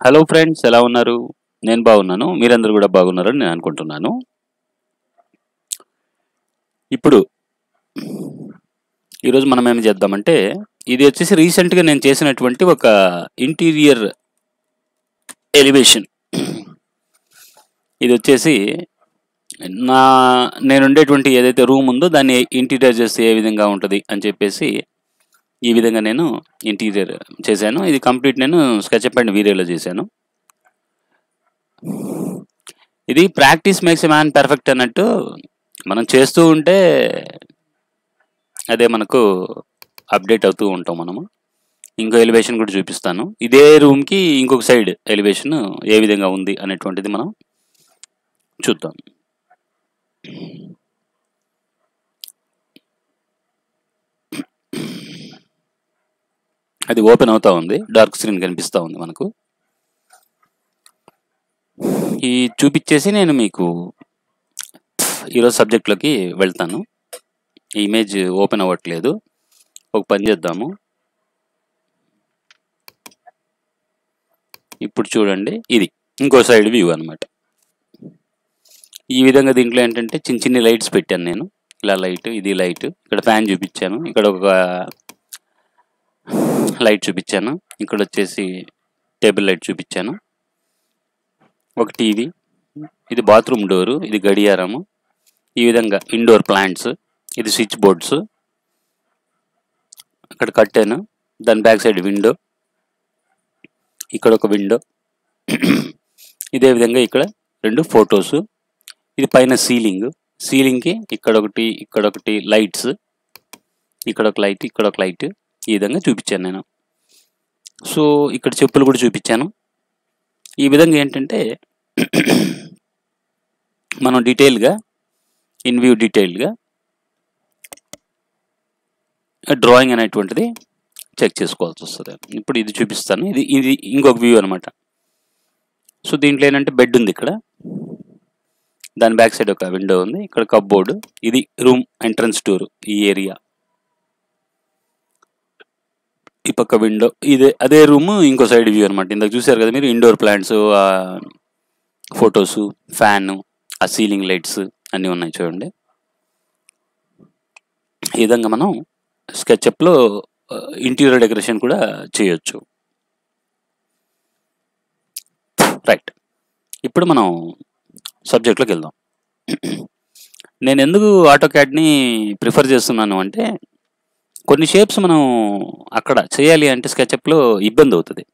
hello friends ఎలా ఉన్నారు నేను బాగున్నాను మీరందరూ కూడా బాగున్నారని నేను అనుకుంటున్నాను ఇప్పుడు ఈరోజు మనం ఏం చేద్దామంటే ఇది వచ్చేసి రీసెంట్గా నేను చేసినటువంటి ఒక ఇంటీరియర్ ఎలివేషన్ ఇది వచ్చేసి నా నేను ఉండేటువంటి ఏదైతే రూమ్ ఉందో దాన్ని ఇంటీరియర్ చేస్తే ఏ విధంగా ఉంటుంది అని చెప్పేసి ఈ విధంగా నేను ఇంటీరియర్ చేశాను ఇది కంప్లీట్ నేను స్కెచ్ అండ్ వీడియోలో చేశాను ఇది ప్రాక్టీస్ మేక్స్ మ్యాన్ పర్ఫెక్ట్ అన్నట్టు మనం చేస్తూ ఉంటే అదే మనకు అప్డేట్ అవుతూ ఉంటాం మనము ఇంకో ఎలివేషన్ కూడా చూపిస్తాను ఇదే రూమ్కి ఇంకొక సైడ్ ఎలివేషన్ ఏ విధంగా ఉంది అనేటువంటిది మనం చూద్దాం అది ఓపెన్ అవుతా ఉంది డార్క్ స్క్రీన్ కనిపిస్తూ ఉంది మనకు ఈ చూపించేసి నేను మీకు ఈరోజు సబ్జెక్ట్లోకి వెళ్తాను ఈ ఇమేజ్ ఓపెన్ అవ్వట్లేదు ఒక పని చేద్దాము ఇప్పుడు చూడండి ఇది ఇంకో సైడ్ వ్యూ అనమాట ఈ విధంగా దీంట్లో ఏంటంటే చిన్న చిన్న లైట్స్ పెట్టాను నేను ఇలా లైట్ ఇది లైట్ ఇక్కడ ఫ్యాన్ చూపించాను ఇక్కడ ఒక లైట్ చూపించాను ఇక్కడ వచ్చేసి టేబుల్ లైట్ చూపించాను ఒక టీవీ ఇది బాత్రూమ్ డోరు ఇది గడియారము ఈ విధంగా ఇండోర్ ప్లాంట్స్ ఇది స్విచ్ బోర్డ్స్ అక్కడ కట్టాను దాని బ్యాక్ సైడ్ విండో ఇక్కడ ఒక విండో ఇదే విధంగా ఇక్కడ రెండు ఫొటోస్ ఇది పైన సీలింగ్ సీలింగ్కి ఇక్కడ ఒకటి ఇక్కడ ఒకటి లైట్స్ ఇక్కడ ఒక లైట్ ఇక్కడ ఒక లైట్ ఈ విధంగా చూపించాను నేను సో ఇక్కడ చెప్పులు కూడా చూపించాను ఈ విధంగా ఏంటంటే మనం డీటెయిల్గా ఇన్ వ్యూ డీటెయిల్గా డ్రాయింగ్ అనేటువంటిది చెక్ చేసుకోవాల్సి వస్తుంది ఇప్పుడు ఇది చూపిస్తాను ఇది ఇది ఇంకొక వ్యూ అనమాట సో దీంట్లో ఏంటంటే బెడ్ ఉంది ఇక్కడ దాని బ్యాక్ సైడ్ ఒక విండో ఉంది ఇక్కడ కప్బోర్డు ఇది రూమ్ ఎంట్రన్స్ డోర్ ఈ ఏరియా ఈ పక్క విండో ఇదే అదే రూమ్ ఇంకో సైడ్ వ్యూ అనమాట ఇందాక చూసారు కదా మీరు ఇండోర్ ప్లాంట్స్ ఫొటోస్ ఫ్యాన్ ఆ సీలింగ్ లైట్స్ అన్నీ ఉన్నాయి చూడండి ఈ విధంగా మనం స్కెచ్అప్లో ఇంటీరియర్ డెకరేషన్ కూడా చేయొచ్చు రైట్ ఇప్పుడు మనం సబ్జెక్ట్లోకి వెళ్దాం నేను ఎందుకు ఆటో క్యాడ్ని ప్రిఫర్ చేస్తున్నాను అంటే కొన్ని షేప్స్ మనం అక్కడ చేయాలి అంటే స్కెచ్అప్లో ఇబ్బంది అవుతుంది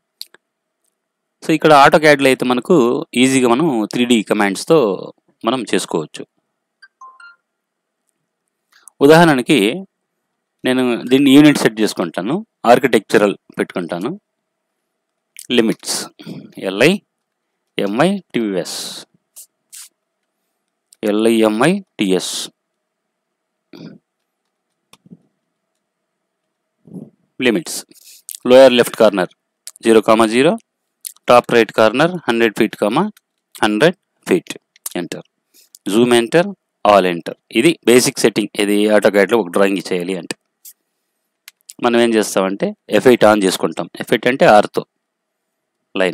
సో ఇక్కడ ఆటో క్యాడ్లో అయితే మనకు ఈజీగా మనం త్రీ డి కమాండ్స్తో మనం చేసుకోవచ్చు ఉదాహరణకి నేను దీన్ని యూనిట్ సెట్ చేసుకుంటాను ఆర్కిటెక్చరల్ పెట్టుకుంటాను limits L I M I T V S L I M I T S limits lower left corner zero comma zero top right corner hundred feet comma hundred feet enter zoom enter all enter ఇది basic setting ఇది auto గైడ్లో ఒక drawing చేయాలి అంటే మనం ఏం చేస్తామంటే effect on చేసుకుంటాం ఎఫెక్ట్ అంటే ortho line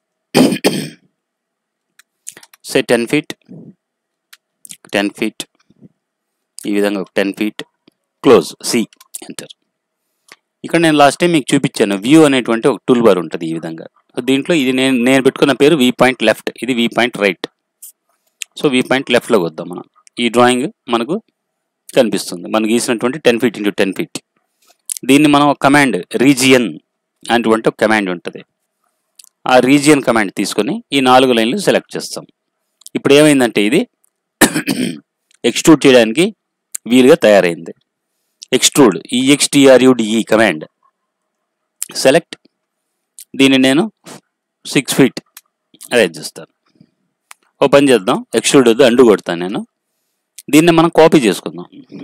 say ten feet ten feet ఈ విధంగా ఒక ten feet close C enter ఇక్కడ నేను లాస్ట్ టైం మీకు చూపించాను వ్యూ అనేటువంటి ఒక టూల్ బార్ ఉంటుంది ఈ విధంగా దీంట్లో ఇది నేను నేను పెట్టుకున్న పేరు వి పాయింట్ లెఫ్ట్ ఇది V point right so V point లెఫ్ట్లోకి వద్దాం మనం ఈ డ్రాయింగ్ మనకు కనిపిస్తుంది మనం గీసినటువంటి ten feet into ten feet దీన్ని మనం ఒక కమాండ్ రీజియన్ అనేటువంటి ఒక కమాండ్ ఉంటుంది ఆ రీజియన్ కమాండ్ తీసుకొని ఈ నాలుగు లైన్లు సెలెక్ట్ చేస్తాం ఇప్పుడు ఏమైందంటే ఇది ఎక్స్ట్రూడ్ చేయడానికి వీలుగా తయారైంది ఎక్స్ట్రూడ్ ఈఎక్స్టీఆర్యుడిఈ కమాండ్ సెలెక్ట్ దీన్ని నేను సిక్స్ ఫీట్ అరేంజ్ చేస్తాను ఓ పని చేద్దాం ఎక్స్ట్రూడ్ వద్దు అండు కొడతాను నేను దీన్ని మనం కాపీ చేసుకుందాం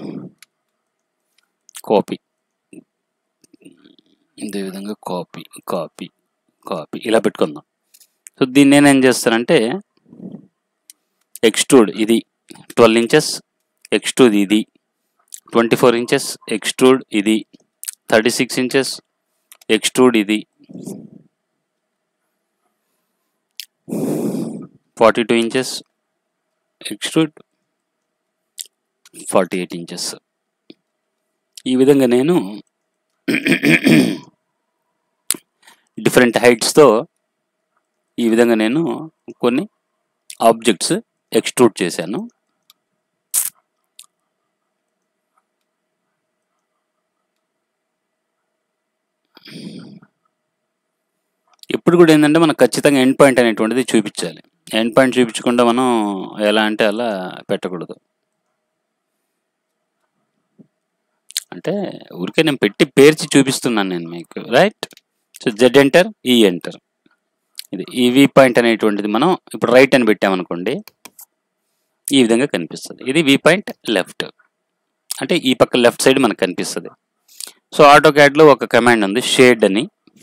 కాపీ ఇదే విధంగా కాపీ కాపీ కాపీ ఇలా పెట్టుకుందాం సో దీన్ని నేను ఏం చేస్తానంటే ఎక్స్ట్రూడ్ ఇది ట్వెల్వ్ ఇంచెస్ ఎక్స్ట్రూడ్ ఇది ట్వంటీ ఫోర్ ఇంచెస్ ఎక్స్ట్రూడ్ ఇది థర్టీ సిక్స్ ఇంచెస్ ఎక్స్ట్రూడ్ ఇది forty two inches extrude forty eight inches ఈ విధంగా నేను డిఫరెంట్ హైట్స్తో ఈ విధంగా నేను కొన్ని ఆబ్జెక్ట్స్ ఎక్స్ట్రూడ్ చేశాను ఇప్పుడు కూడా ఏంటంటే మనకు ఖచ్చితంగా ఎండ్ పాయింట్ అనేటువంటిది చూపించాలి ఎండ్ పాయింట్ చూపించకుండా మనం ఎలా అంటే అలా పెట్టకూడదు అంటే ఊరికే నేను పెట్టి పేర్చి చూపిస్తున్నాను నేను మీకు రైట్ సో జెడ్ ఎంటర్ ఈ ఎంటర్ ఇది ఈ వి పాయింట్ అనేటువంటిది మనం ఇప్పుడు రైట్ అని పెట్టామనుకోండి ఈ విధంగా కనిపిస్తుంది ఇది వి పాయింట్ లెఫ్ట్ అంటే ఈ పక్క లెఫ్ట్ సైడ్ మనకు కనిపిస్తుంది సో ఆటో క్యాడ్లో ఒక కమాండ్ ఉంది షేడ్ అని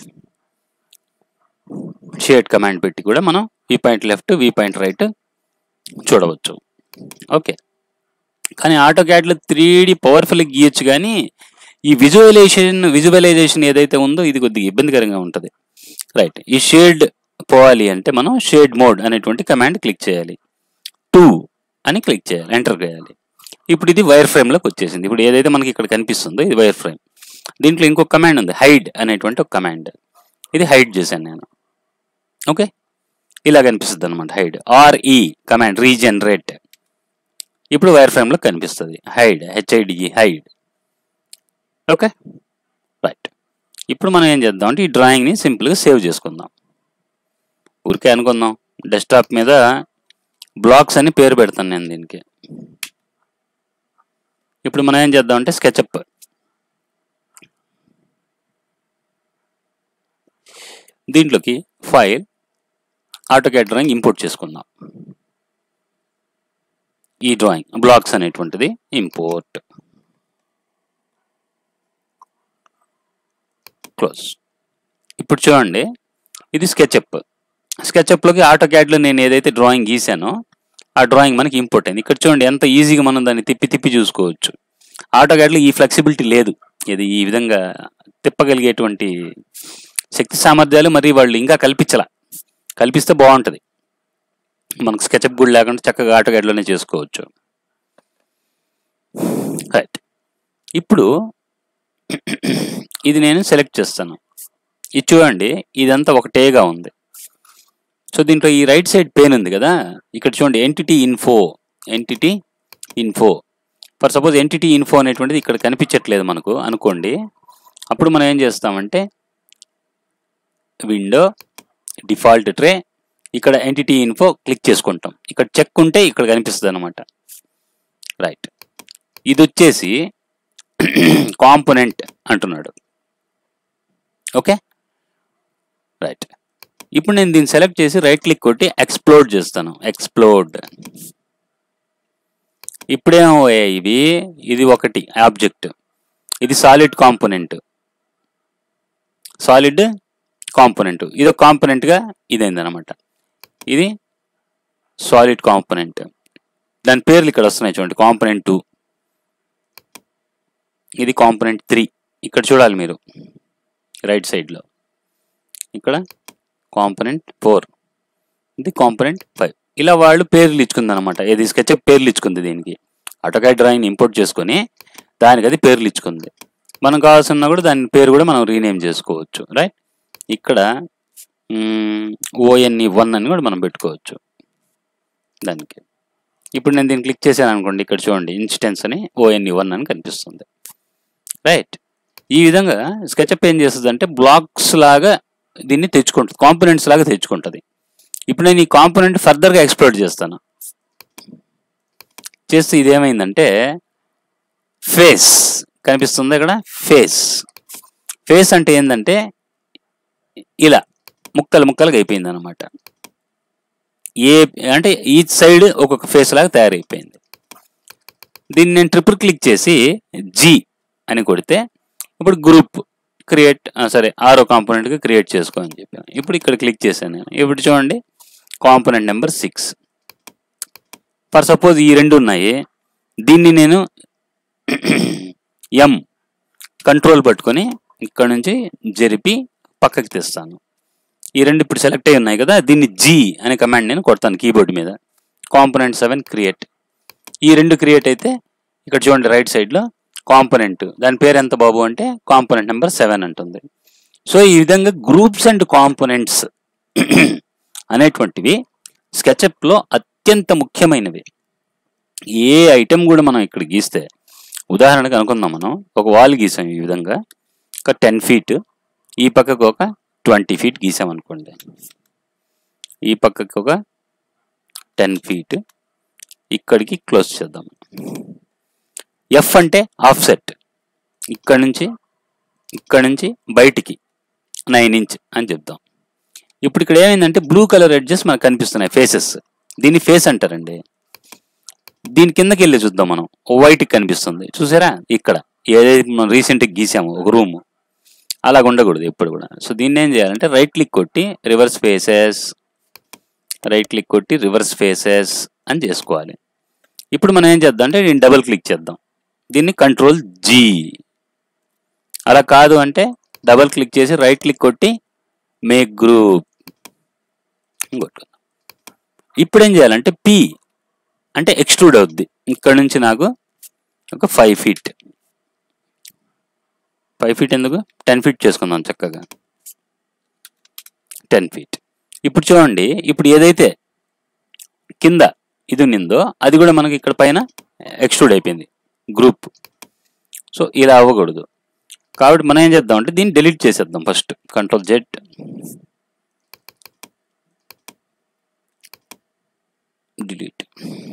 షేడ్ కమాండ్ పెట్టి కూడా మనం V point left V point right చూడవచ్చు ఓకే కానీ ఆటో క్యాడ్లో త్రీ డి పవర్ఫుల్ గీయచ్చు కానీ ఈ విజువలైజేషన్ విజువలైజేషన్ ఏదైతే ఉందో ఇది కొద్దిగా ఇబ్బందికరంగా ఉంటుంది రైట్ ఈ షేడ్ పోవాలి అంటే మనం షేడ్ మోడ్ అనేటువంటి కమాండ్ క్లిక్ చేయాలి టూ అని క్లిక్ చేయాలి ఎంటర్ చేయాలి ఇప్పుడు ఇది వైర్ ఫ్రేమ్లోకి వచ్చేసింది ఇప్పుడు ఏదైతే మనకి ఇక్కడ కనిపిస్తుందో ఇది వైర్ ఫ్రేమ్ దీంట్లో ఇంకొక కమాండ్ ఉంది హైడ్ అనేటువంటి ఒక కమాండ్ ఇది హైడ్ చేశాను నేను ఓకే ఇలా కనిపిస్తుంది అనమాట హైడ్ ఆర్ఈ కమాండ్ రీజనరేట్ ఇప్పుడు వైర్ ఫ్రేమ్లో కనిపిస్తుంది hide H I D E hide okay right ఇప్పుడు మనం ఏం చేద్దాం అంటే ఈ డ్రాయింగ్ని సింపుల్గా సేవ్ చేసుకుందాం ఊరికే అనుకుందాం డెస్క్టాప్ మీద బ్లాక్స్ అని పేరు పెడతాను నేను దీనికి ఇప్పుడు మనం ఏం చేద్దాం అంటే స్కెచ్అప్ దీంట్లోకి ఫైల్ ఆటోకేట్ డ్రాయింగ్ ఇంపోర్ట్ చేసుకుందాం ఈ డ్రాయింగ్ బ్లాక్స్ అనేటువంటిది ఇంపోర్ట్ క్లోజ్ ఇప్పుడు చూడండి ఇది స్కెచ్అప్ స్కెచ్అప్లోకి ఆటో క్యాడ్లో నేను ఏదైతే డ్రాయింగ్ గీసానో ఆ డ్రాయింగ్ మనకి ఇంపోర్ట్ అయింది ఇక్కడ చూడండి ఎంత ఈజీగా మనం దాన్ని తిప్పి తిప్పి చూసుకోవచ్చు ఆటో క్యాడ్లో ఈ ఫ్లెక్సిబిలిటీ లేదు ఇది ఈ విధంగా తిప్పగలిగేటువంటి శక్తి సామర్థ్యాలు మరి వాళ్ళు ఇంకా కల్పించాల కల్పిస్తే బాగుంటుంది మనకు స్కెచ్అప్ కూడా లేకుండా చక్కగా ఆటో క్యాడ్లోనే చేసుకోవచ్చు రైట్ ఇప్పుడు ఇది నేను సెలెక్ట్ చేస్తాను ఇది చూడండి ఇదంతా ఒకటేగా ఉంది సో దీంట్లో ఈ రైట్ సైడ్ పేన్ ఉంది కదా ఇక్కడ చూడండి entity info entity info for suppose entity info అనేటువంటిది ఇక్కడ కనిపించట్లేదు మనకు అనుకోండి అప్పుడు మనం ఏం చేస్తామంటే విండో డిఫాల్ట్ ట్రే ఇక్కడ ఎంటిటీ ఇన్ఫో క్లిక్ చేసుకుంటాం ఇక్కడ చెక్ ఉంటే ఇక్కడ కనిపిస్తుంది అనమాట రైట్ ఇది వచ్చేసి కాంపోనెంట్ అంటున్నాడు ఓకే రైట్ ఇప్పుడు నేను దీన్ని సెలెక్ట్ చేసి రైట్ క్లిక్ కొట్టి ఎక్స్ప్లోడ్ చేస్తాను ఎక్స్ప్లోడ్ ఇప్పుడేమో ఇవి ఇది ఒకటి ఆబ్జెక్ట్ ఇది సాలిడ్ కాంపోనెంట్ సాలిడ్ కాంపోనెంట్ ఇది ఒక కాంపోనెంట్గా ఇదైందనమాట ఇది సాలిడ్ కాంపోనెంట్ దాని పేర్లు ఇక్కడ వస్తున్నాయి చూడండి కాంపోనెంట్ టూ ఇది కాంపోనెంట్ త్రీ ఇక్కడ చూడాలి మీరు రైట్ సైడ్లో ఇక్కడ కాంపోనెంట్ ఫోర్ ఇది కాంపోనెంట్ ఫైవ్ ఇలా వాళ్ళు పేర్లు ఇచ్చుకుంది అనమాట ఇది స్కెచ్అప్ పేర్లు ఇచ్చుకుంది దీనికి ఆటోకాడ్ డ్రాయింగ్ ఇంపోర్ట్ చేసుకొని దానికి అది పేర్లు ఇచ్చుకుంది మనం కావాల్సిన కూడా దాని పేరు కూడా మనం రీనేమ్ చేసుకోవచ్చు రైట్ ఇక్కడ ఓఎన్ఈ వన్ అని కూడా మనం పెట్టుకోవచ్చు దానికి ఇప్పుడు నేను దీన్ని క్లిక్ చేశాను అనుకోండి ఇక్కడ చూడండి ఇన్స్టెన్స్ అని ఓఎన్ఈ వన్ అని కనిపిస్తుంది రైట్ ఈ విధంగా స్కెచ్అప్ ఏం చేస్తుంది అంటే బ్లాక్స్ లాగా దీన్ని తెచ్చుకుంటుంది కాంపోనెంట్స్ లాగా తెచ్చుకుంటుంది ఇప్పుడు నేను ఈ కాంపోనెంట్ ఫర్దర్గా ఎక్స్ప్లోర్ చేస్తాను చేస్తే ఇదేమైందంటే ఫేస్ కనిపిస్తుంది ఇక్కడ ఫేస్ ఫేస్ అంటే ఏంటంటే ఇలా ముక్కలు ముక్కలుగా అయిపోయింది అనమాట ఏ అంటే ఈ సైడ్ ఒక్కొక్క ఫేస్ లాగా తయారైపోయింది దీన్ని నేను ట్రిపుల్ క్లిక్ చేసి జీ అని కొడితే ఇప్పుడు గ్రూప్ క్రియేట్ సరే ఆరో కాంపోనెంట్గా క్రియేట్ చేసుకో అని చెప్పాను ఇప్పుడు ఇక్కడ క్లిక్ చేశాను నేను ఇప్పుడు చూడండి component number six for suppose ఈ రెండు ఉన్నాయి దీన్ని నేను ఎం కంట్రోల్ పట్టుకొని ఇక్కడ నుంచి జరిపి పక్కకి తెస్తాను ఈ రెండు ఇప్పుడు సెలెక్ట్ అయి ఉన్నాయి కదా దీన్ని జీ అనే కమాండ్ నేను కొడతాను కీబోర్డ్ మీద కాంపోనెంట్ సెవెన్ క్రియేట్ ఈ రెండు క్రియేట్ అయితే ఇక్కడ చూడండి రైట్ సైడ్లో కాంపోనెంట్ దాని పేరు ఎంత బాబు అంటే కాంపోనెంట్ నెంబర్ సెవెన్ అంటుంది సో ఈ విధంగా గ్రూప్స్ అండ్ కాంపోనెంట్స్ అనేటువంటివి స్కెచ్అప్లో అత్యంత ముఖ్యమైనవి ఏ ఐటెం కూడా మనం ఇక్కడ గీస్తే ఉదాహరణకు అనుకుందాం మనం ఒక వాల్ గీసాం ఈ విధంగా ఒక టెన్ ఫీట్ ఈ పక్కకు ఒక ట్వంటీ ఫీట్ గీసాం అనుకోండి ఈ పక్కకు ఒక టెన్ ఫీట్ ఇక్కడికి క్లోజ్ చేద్దాం ఎఫ్ అంటే ఆఫ్ సెట్ ఇక్కడ నుంచి ఇక్కడ నుంచి బయటికి నైన్ ఇంచ్ అని చెప్దాం ఇప్పుడు ఇక్కడ ఏమైందంటే బ్లూ కలర్ ఎడ్జెస్ మనకు కనిపిస్తున్నాయి ఫేసెస్ దీన్ని ఫేస్ అంటారండి దీని కిందకి వెళ్ళి చూద్దాం మనం వైట్కి కనిపిస్తుంది చూసారా ఇక్కడ ఏదైతే మనం రీసెంట్గా గీసాము ఒక రూమ్ అలాగ ఉండకూడదు ఎప్పుడు కూడా సో దీన్ని ఏం చేయాలంటే రైట్ క్లిక్ కొట్టి రివర్స్ ఫేసెస్ రైట్ క్లిక్ కొట్టి రివర్స్ ఫేసెస్ అని చేసుకోవాలి ఇప్పుడు మనం ఏం చేద్దాం అంటే దీన్ని డబుల్ క్లిక్ చేద్దాం దీన్ని కంట్రోల్ జీ అలా కాదు అంటే డబుల్ క్లిక్ చేసి రైట్ క్లిక్ కొట్టి మేక్ గ్రూప్ ఇంకోటి ఇప్పుడు ఏం చేయాలంటే పి అంటే ఎక్స్ట్రూడ్ అవుద్ది ఇక్కడ నుంచి నాకు ఒక ఫైవ్ ఫీట్ ఫైవ్ ఫీట్ ఎందుకు టెన్ ఫీట్ చేసుకుందాం చక్కగా టెన్ ఫీట్ ఇప్పుడు చూడండి ఇప్పుడు ఏదైతే కింద ఇది ఉన్నిందో అది కూడా మనకి ఇక్కడ పైన ఎక్స్ట్రూడ్ అయిపోయింది గ్రూప్ సో ఇలా అవ్వకూడదు కాబట్టి మనం ఏం చేద్దాం అంటే దీన్ని డిలీట్ చేసేద్దాం ఫస్ట్ కంట్రోల్ జెడ్ డిలీట్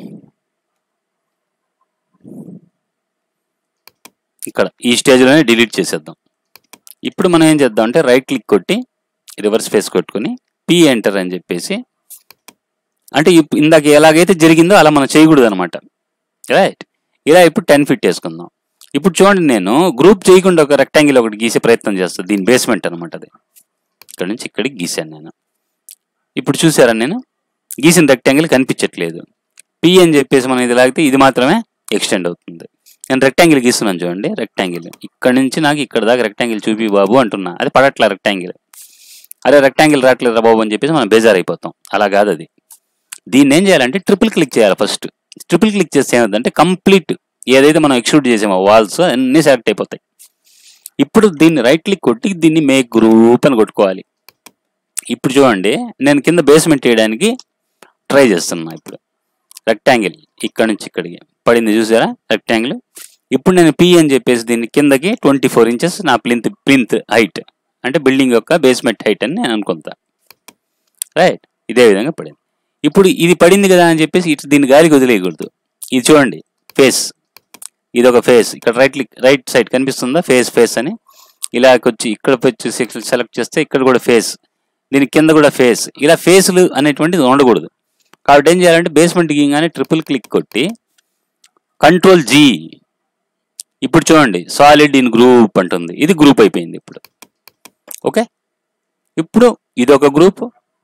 ఇక్కడ ఈ స్టేజ్లోనే డిలీట్ చేసేద్దాం ఇప్పుడు మనం ఏం చేద్దాం అంటే రైట్ క్లిక్ కొట్టి రివర్స్ ఫేస్ కొట్టుకొని పి ఎంటర్ అని చెప్పేసి అంటే ఇప్- ఇందాక ఎలాగైతే జరిగిందో అలా మనం చేయకూడదు అనమాట రైట్ ఇలా ఇప్పుడు టెన్ ఫిట్ వేసుకుందాం ఇప్పుడు చూడండి నేను గ్రూప్ చేయకుండా ఒక రెక్టాంగిల్ ఒకటి గీసే ప్రయత్నం చేస్తాను దీని బేస్మెంట్ అనమాట అది ఇక్కడ నుంచి ఇక్కడికి గీసాను నేను ఇప్పుడు చూసారా నేను గీసిన రెక్టాంగిల్ కనిపించట్లేదు పి అని చెప్పేసి మనం ఇది లాగితే ఇది మాత్రమే ఎక్స్టెండ్ అవుతుంది నేను రెక్టాంగిల్ గీస్తున్నాను చూడండి రెక్టాంగిల్ ఇక్కడ నుంచి నాకు ఇక్కడ దాకా రెక్టాంగిల్ చూపి బాబు అంటున్నా అది పడట్లా రెక్టాంగిల్ అరే రెక్టాంగిల్ రావట్లేదు రా బాబు అని చెప్పేసి మనం బేజార్ అయిపోతాం అలా కాదు అది దీన్ని ఏం చేయాలంటే ట్రిపుల్ క్లిక్ చేయాలి ఫస్ట్ ట్రిపుల్ క్లిక్ చేస్తే ఏమవుతుందంటే కంప్లీట్ ఏదైతే మనం ఎక్స్క్లూడ్ చేసామో వాల్స్ అన్నీ సెలెక్ట్ అయిపోతాయి ఇప్పుడు దీన్ని రైట్ క్లిక్ కొట్టి దీన్ని మేక్ గ్రూప్ అని కొట్టుకోవాలి ఇప్పుడు చూడండి నేను కింద బేస్మెంట్ వేయడానికి ట్రై చేస్తున్నా ఇప్పుడు రెక్టాంగిల్ ఇక్కడ నుంచి ఇక్కడికి పడింది చూసారా రెక్టాంగిల్ ఇప్పుడు నేను పి అని చెప్పేసి దీన్ని కిందకి ట్వంటీ ఫోర్ ఇంచెస్ నా ప్లింత్ ప్లింత్ హైట్ అంటే బిల్డింగ్ యొక్క బేస్మెంట్ హైట్ అని నేను అనుకుంటా రైట్ ఇదే విధంగా పడింది ఇప్పుడు ఇది పడింది కదా అని చెప్పేసి ఇటు దీన్ని గాలికి వదిలేయకూడదు ఇది చూడండి ఫేస్ ఇది ఒక ఫేస్ ఇక్కడ రైట్ రైట్ సైడ్ కనిపిస్తుందా ఫేస్ ఫేస్ అని ఇలా వచ్చి ఇక్కడ వచ్చి సెలెక్ట్ చేస్తే ఇక్కడ కూడా ఫేస్ దీని కింద కూడా ఫేస్ ఇలా ఫేస్లు అనేటువంటిది ఉండకూడదు కాబట్టి ఏం చేయాలంటే బేస్మెంట్ గీయగానే ట్రిపుల్ క్లిక్ కొట్టి కంట్రోల్ జీ ఇప్పుడు చూడండి సాలిడ్ ఇన్ గ్రూప్ అంటుంది ఇది గ్రూప్ అయిపోయింది ఇప్పుడు ఓకే ఇప్పుడు ఇదొక గ్రూప్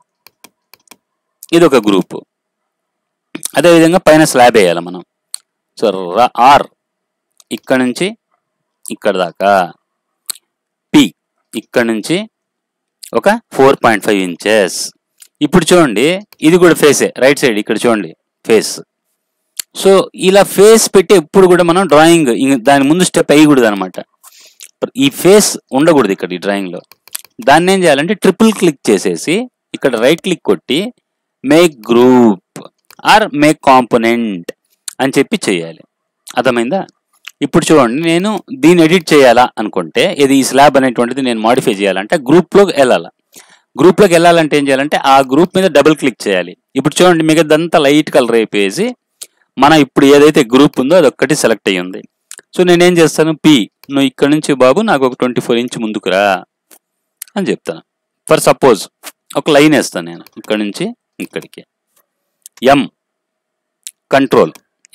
ఇదొక గ్రూప్ అదేవిధంగా పైన స్లాబ్ వేయాలి మనం సో ఆర్ ఇక్కడ నుంచి ఇక్కడ దాకా పి ఇక్కడ నుంచి ఒక ఫోర్ పాయింట్ ఫైవ్ ఇంచెస్ ఇప్పుడు చూడండి ఇది కూడా ఫేసే రైట్ సైడ్ ఇక్కడ చూడండి ఫేస్ సో ఇలా ఫేస్ పెట్టి ఎప్పుడు కూడా మనం డ్రాయింగ్ దాని ముందు స్టెప్ వేయకూడదు అనమాట ఈ ఫేస్ ఉండకూడదు ఇక్కడ ఈ డ్రాయింగ్లో దాన్ని ఏం చేయాలంటే ట్రిపుల్ క్లిక్ చేసేసి ఇక్కడ రైట్ క్లిక్ కొట్టి make group or make component అని చెప్పి చేయాలి అర్థమైందా ఇప్పుడు చూడండి నేను దీన్ని ఎడిట్ చేయాలా అనుకుంటే ఇది ఈ స్లాబ్ అనేటువంటిది నేను మాడిఫై చేయాలంటే గ్రూప్లోకి వెళ్ళాలా గ్రూప్లోకి వెళ్ళాలంటే ఏం చేయాలంటే ఆ గ్రూప్ మీద డబుల్ క్లిక్ చేయాలి ఇప్పుడు చూడండి మిగతాదంతా లైట్ కలర్ అయిపోయేసి మన ఇప్పుడు ఏదైతే గ్రూప్ ఉందో అది ఒక్కటి సెలెక్ట్ అయ్యి ఉంది సో నేనేం చేస్తాను పి నువ్వు ఇక్కడ నుంచి బాబు నాకు ఒక ట్వంటీ ఫోర్ ఇంచ్ ముందుకు రా అని చెప్తాను ఫర్ సపోజ్ ఒక లైన్ వేస్తాను నేను ఇక్కడ నుంచి ఇక్కడికి M control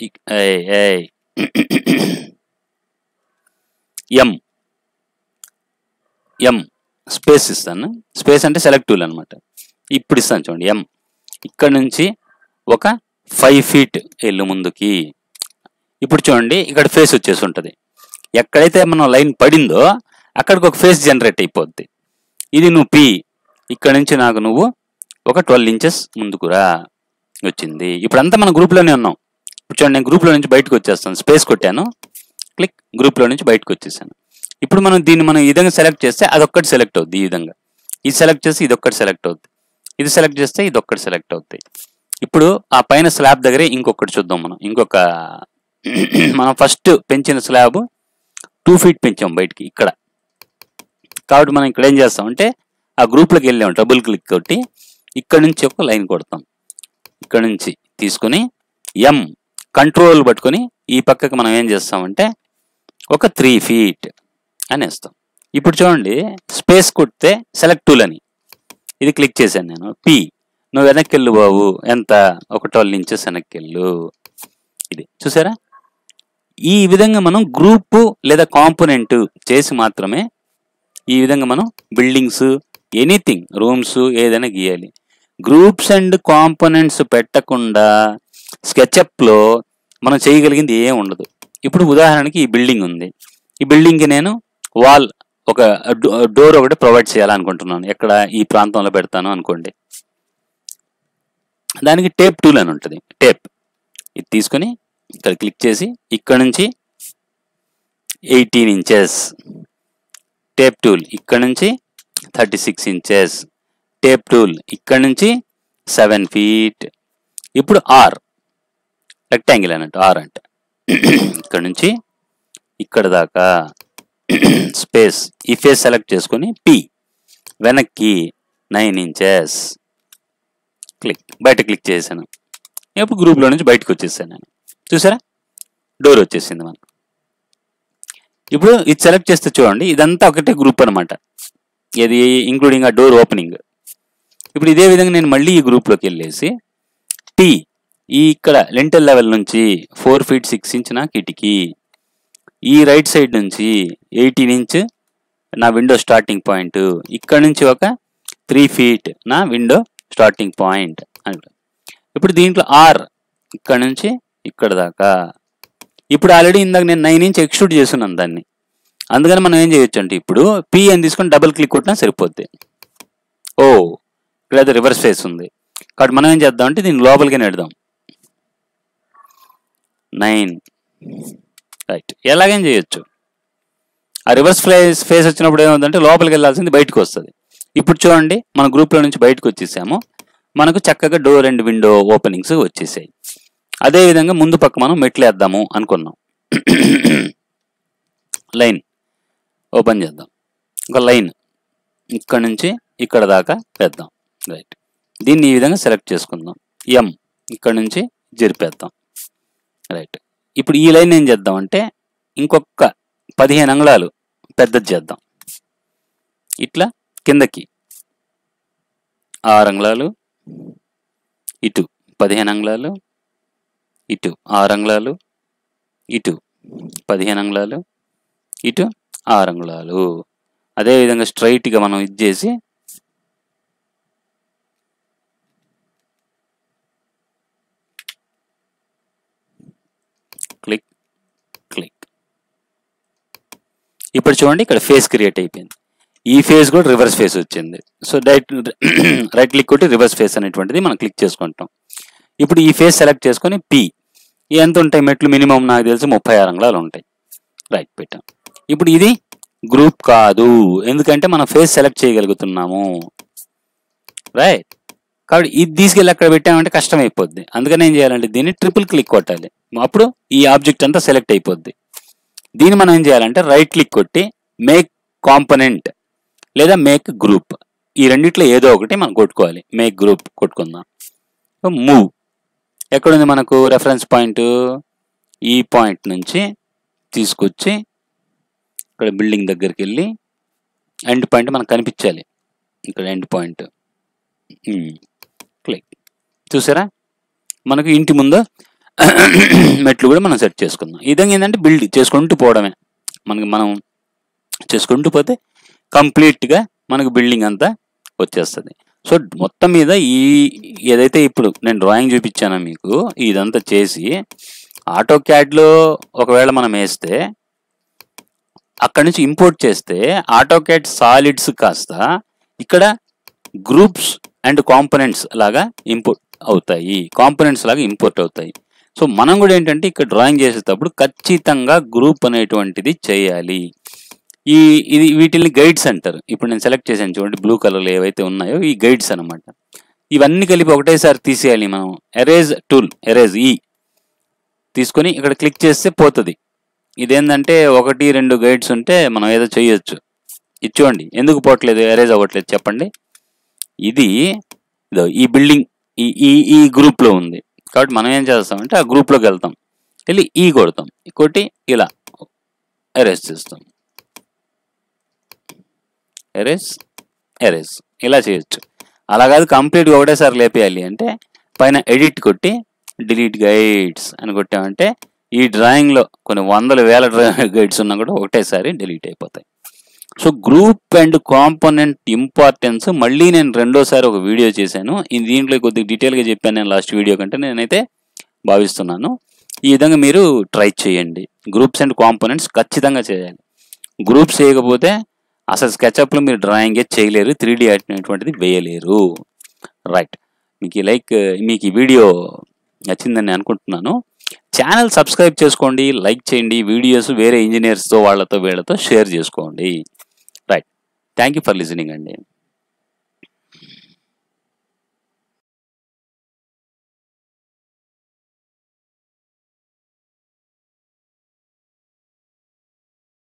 M M space ఇస్తాను స్పేస్ అంటే సెలెక్ట్ టూల్ అనమాట ఇప్పుడు ఇస్తాను చూడండి ఎం ఇక్కడ నుంచి ఒక ఫైవ్ ఫీట్ వెళ్ళు ముందుకి ఇప్పుడు చూడండి ఇక్కడ ఫేస్ వచ్చేసి ఉంటుంది ఎక్కడైతే మనం లైన్ పడిందో అక్కడికి ఒక ఫేస్ జనరేట్ అయిపోద్ది ఇది నువ్వు పి ఇక్కడ నుంచి నాకు నువ్వు ఒక ట్వెల్వ్ ఇంచెస్ ముందుకురా వచ్చింది ఇప్పుడంతా మన గ్రూప్లోనే ఉన్నాం ఇప్పుడు చూడండి నేను గ్రూప్లో నుంచి బయటకు వచ్చేస్తాను స్పేస్ కొట్టాను క్లిక్ గ్రూప్లో నుంచి బయటకు వచ్చేసాను ఇప్పుడు మనం దీన్ని మనం ఈ విధంగా సెలెక్ట్ చేస్తే అదొక్కటి సెలెక్ట్ అవుద్ది ఈ విధంగా ఇది సెలెక్ట్ చేస్తే ఇది ఒక్కటి సెలెక్ట్ అవుద్ది ఇది సెలెక్ట్ చేస్తే ఇది ఒక్కటి సెలెక్ట్ అవుతాయి ఇప్పుడు ఆ పైన స్లాబ్ దగ్గరే ఇంకొకటి చూద్దాం మనం ఇంకొక మనం ఫస్ట్ పెంచిన స్లాబ్ టూ ఫీట్ పెంచాం బయటికి ఇక్కడ కాబట్టి మనం ఇక్కడ ఏం చేస్తాం అంటే ఆ గ్రూప్లోకి వెళ్ళాం డబుల్ క్లిక్ కొట్టి ఇక్కడ నుంచి ఒక లైన్ కొడతాం ఇక్కడ నుంచి తీసుకుని ఎం కంట్రోల్ పట్టుకొని ఈ పక్కకి మనం ఏం చేస్తామంటే ఒక త్రీ ఫీట్ అని వేస్తాం ఇప్పుడు చూడండి స్పేస్ కొడితే సెలెక్ట్ టూల్ అని ఇది క్లిక్ చేశాను నేను పి నువ్వు వెనక్కి వెళ్ళు బాబు ఎంత ఒక ట్వెల్వ్ ఇంచెస్ వెనక్కి వెళ్ళు ఇది చూసారా ఈ విధంగా మనం గ్రూప్ లేదా కాంపోనెంట్ చేసి మాత్రమే ఈ విధంగా మనం బిల్డింగ్స్ ఎనీథింగ్ రూమ్స్ ఏదైనా గీయాలి గ్రూప్స్ అండ్ కాంపోనెంట్స్ పెట్టకుండా స్కెచ్అప్లో మనం చేయగలిగింది ఏం ఉండదు ఇప్పుడు ఉదాహరణకి ఈ బిల్డింగ్ ఉంది ఈ బిల్డింగ్కి నేను వాల్ ఒక డోర్ ఒకటి ప్రొవైడ్ చేయాలనుకుంటున్నాను ఎక్కడ ఈ ప్రాంతంలో పెడతాను అనుకోండి దానికి టేప్ టూల్ అని ఉంటుంది టేప్ ఇది తీసుకొని ఇక్కడ క్లిక్ చేసి ఇక్కడ నుంచి ఎయిటీన్ ఇంచెస్ టేప్ టూల్ ఇక్కడ నుంచి thirty six inches tape tool ఇక్కడ నుంచి సెవెన్ ఫీట్ ఇప్పుడు ఆర్ రెక్టాంగిల్ అన్నట్టు ఆర్ అంటే ఇక్కడ నుంచి ఇక్కడ దాకా స్పేస్ ఈ ఫేస్ సెలెక్ట్ చేసుకొని పి వెనక్కి నైన్ ఇంచెస్ క్లిక్ బయట క్లిక్ చేశాను ఇప్పుడు గ్రూప్లో నుంచి బయటకు వచ్చేసాను నేను చూసారా డోర్ వచ్చేసింది మనకు ఇప్పుడు ఇది సెలెక్ట్ చేస్తే చూడండి ఇదంతా ఒకటే గ్రూప్ అనమాట ఇది ఇంక్లూడింగ్ ఆ డోర్ ఓపెనింగ్ ఇప్పుడు ఇదే విధంగా నేను మళ్ళీ ఈ గ్రూప్లోకి వెళ్ళేసి టీ ఈ ఇక్కడ లెంటల్ లెవెల్ నుంచి ఫోర్ ఫీట్ సిక్స్ ఇంచ్ నా కిటికీ ఈ రైట్ సైడ్ నుంచి ఎయిటీన్ ఇంచ్ నా విండో స్టార్టింగ్ పాయింట్ ఇక్కడ నుంచి ఒక త్రీ ఫీట్ నా విండో స్టార్టింగ్ పాయింట్ అని ఇప్పుడు దీంట్లో ఆర్ ఇక్కడ నుంచి ఇక్కడ దాకా ఇప్పుడు ఆల్రెడీ ఇందాక నేను నైన్ ఇంచ్ ఎక్స్ట్రూడ్ చేస్తున్నాను దాన్ని అందుకని మనం ఏం చేయొచ్చు అంటే ఇప్పుడు పి అని తీసుకొని డబుల్ క్లిక్ కొట్టినా సరిపోద్ది ఓ ఇక్కడ అయితే రివర్స్ ఫేస్ ఉంది కాబట్టి మనం ఏం చేద్దాం అంటే దీన్ని లోపలికి నెడదాం నైన్ రైట్ ఎలాగేం చేయొచ్చు ఆ రివర్స్ ఫేస్ ఫేస్ వచ్చినప్పుడు ఏమవుతుందంటే లోపలికి వెళ్ళాల్సింది బయటకు వస్తుంది ఇప్పుడు చూడండి మన గ్రూప్లో నుంచి బయటకు వచ్చేసాము మనకు చక్కగా డోర్ అండ్ విండో ఓపెనింగ్స్ వచ్చేసాయి అదే విధంగా ముందు పక్క మనం మెట్లు వేద్దాము అనుకున్నాం లైన్ ఓపెన్ చేద్దాం ఒక లైన్ ఇక్కడ నుంచి ఇక్కడ దాకా వేద్దాం రైట్ దీన్ని ఈ విధంగా సెలెక్ట్ చేసుకుందాం ఎం ఇక్కడ నుంచి జరిపేద్దాం రైట్ ఇప్పుడు ఈ లైన్ ఏం చేద్దాం అంటే ఇంకొక పదిహేను అంగుళాలు పెద్దది చేద్దాం ఇట్లా కిందకి ఆరు అంగుళాలు ఇటు పదిహేను అంగుళాలు ఇటు ఆరు అంగుళాలు ఇటు పదిహేను అంగుళాలు ఇటు ఆరు అంగుళాలు అదేవిధంగా స్ట్రైట్గా మనం ఇది చేసి క్లిక్ క్లిక్ ఇప్పుడు చూడండి ఇక్కడ ఫేస్ క్రియేట్ అయిపోయింది ఈ ఫేస్ కూడా రివర్స్ ఫేస్ వచ్చింది సో డైరెక్ట్ రైట్ క్లిక్ కొట్టి రివర్స్ ఫేస్ అనేటువంటిది మనం క్లిక్ చేసుకుంటాం ఇప్పుడు ఈ ఫేస్ సెలెక్ట్ చేసుకొని పి ఎంత ఉంటాయి మెట్లు మినిమం నాకు తెలిసి ముప్పై ఆరు అంగుళాలు ఉంటాయి రైట్ పెట్టాం ఇప్పుడు ఇది గ్రూప్ కాదు ఎందుకంటే మనం ఫేస్ సెలెక్ట్ చేయగలుగుతున్నాము రైట్ కాబట్టి ఇది తీసుకెళ్ళి అక్కడ పెట్టామంటే కష్టం అయిపోద్ది అందుకని ఏం చేయాలంటే దీన్ని ట్రిపుల్ క్లిక్ కొట్టాలి అప్పుడు ఈ ఆబ్జెక్ట్ అంతా సెలెక్ట్ అయిపోద్ది దీన్ని మనం ఏం చేయాలంటే రైట్ క్లిక్ కొట్టి మేక్ కాంపనెంట్ లేదా మేక్ గ్రూప్ ఈ రెండిట్లో ఏదో ఒకటి మనం కొట్టుకోవాలి మేక్ గ్రూప్ కొట్టుకుందాం మూవ్ ఎక్కడుంది మనకు రెఫరెన్స్ పాయింట్ ఈ పాయింట్ నుంచి తీసుకొచ్చి ఇక్కడ బిల్డింగ్ దగ్గరికి వెళ్ళి ఎండ్ పాయింట్ మనకు కనిపించాలి ఇక్కడ ఎండ్ పాయింట్ క్లిక్ చూసారా మనకు ఇంటి ముందు మెట్లు కూడా మనం సెట్ చేసుకుందాం ఈ విధంగా ఏంటంటే బిల్డ్ చేసుకుంటూ పోవడమే మనకి మనం చేసుకుంటూ పోతే కంప్లీట్గా మనకు బిల్డింగ్ అంతా వచ్చేస్తుంది సో మొత్తం మీద ఈ ఏదైతే ఇప్పుడు నేను డ్రాయింగ్ చూపించానో మీకు ఇదంతా చేసి ఆటో క్యాడ్లో ఒకవేళ మనం వేస్తే అక్కడి నుంచి ఇంపోర్ట్ చేస్తే ఆటో క్యాడ్ సాలిడ్స్ కాస్త ఇక్కడ గ్రూప్స్ అండ్ కాంపనెంట్స్ లాగా ఇంపోర్ట్ అవుతాయి కాంపనెంట్స్ లాగా ఇంపోర్ట్ అవుతాయి సో మనం కూడా ఏంటంటే ఇక్కడ డ్రాయింగ్ చేసేటప్పుడు ఖచ్చితంగా గ్రూప్ అనేటువంటిది చేయాలి ఈ ఇది వీటిని గైడ్స్ అంటారు ఇప్పుడు నేను సెలెక్ట్ చేశాను చూడండి బ్లూ కలర్లో ఏవైతే ఉన్నాయో ఈ గైడ్స్ అన్నమాట ఇవన్నీ కలిపి ఒకటేసారి తీసేయాలి మనం ఎరేజ్ టూల్ ఎరేజ్ ఈ తీసుకొని ఇక్కడ క్లిక్ చేస్తే పోతుంది ఇదేంటంటే ఒకటి రెండు గైడ్స్ ఉంటే మనం ఏదో చేయొచ్చు ఇది చూడండి ఎందుకు పోవట్లేదు ఎరేజ్ అవ్వట్లేదు చెప్పండి ఇది ఇదో ఈ బిల్డింగ్ ఈ ఈ ఈ గ్రూప్లో ఉంది కాబట్టి మనం ఏం చేస్తామంటే ఆ గ్రూప్లోకి వెళ్తాం వెళ్ళి ఈ కొడతాం కొట్టి ఇలా ఎరేజ్ చేస్తాం ఎరేజ్ ఎరేజ్ ఇలా చేయొచ్చు అలా కాదు కంప్లీట్గా ఒకటేసారి లేపేయాలి అంటే పైన ఎడిట్ కొట్టి డిలీట్ గైడ్స్ అని కొట్టామంటే ఈ డ్రాయింగ్లో కొన్ని వందల వేల గైడ్స్ ఉన్నా కూడా ఒకటేసారి డిలీట్ అయిపోతాయి so group and component importance మళ్ళీ నేను రెండోసారి ఒక వీడియో చేశాను ఈ దీంట్లో కొద్దిగా డీటెయిల్గా చెప్పాను నేను లాస్ట్ వీడియో కంటే నేనైతే భావిస్తున్నాను ఈ విధంగా మీరు ట్రై చేయండి గ్రూప్స్ అండ్ కాంపోనెంట్స్ ఖచ్చితంగా చేయాలి గ్రూప్స్ చేయకపోతే అసలు స్కెచ్అప్లో మీరు డ్రాయింగే చేయలేరు త్రీ డీ అనేటువంటిది వేయలేరు రైట్ మీకు ఈ లైక్ మీకు ఈ వీడియో నచ్చిందని నేను అనుకుంటున్నాను ఛానల్ సబ్స్క్రైబ్ చేసుకోండి లైక్ చేయండి వీడియోస్ వేరే ఇంజనీర్స్తో వాళ్ళతో వీళ్ళతో షేర్ చేసుకోండి right thank you for listening అండి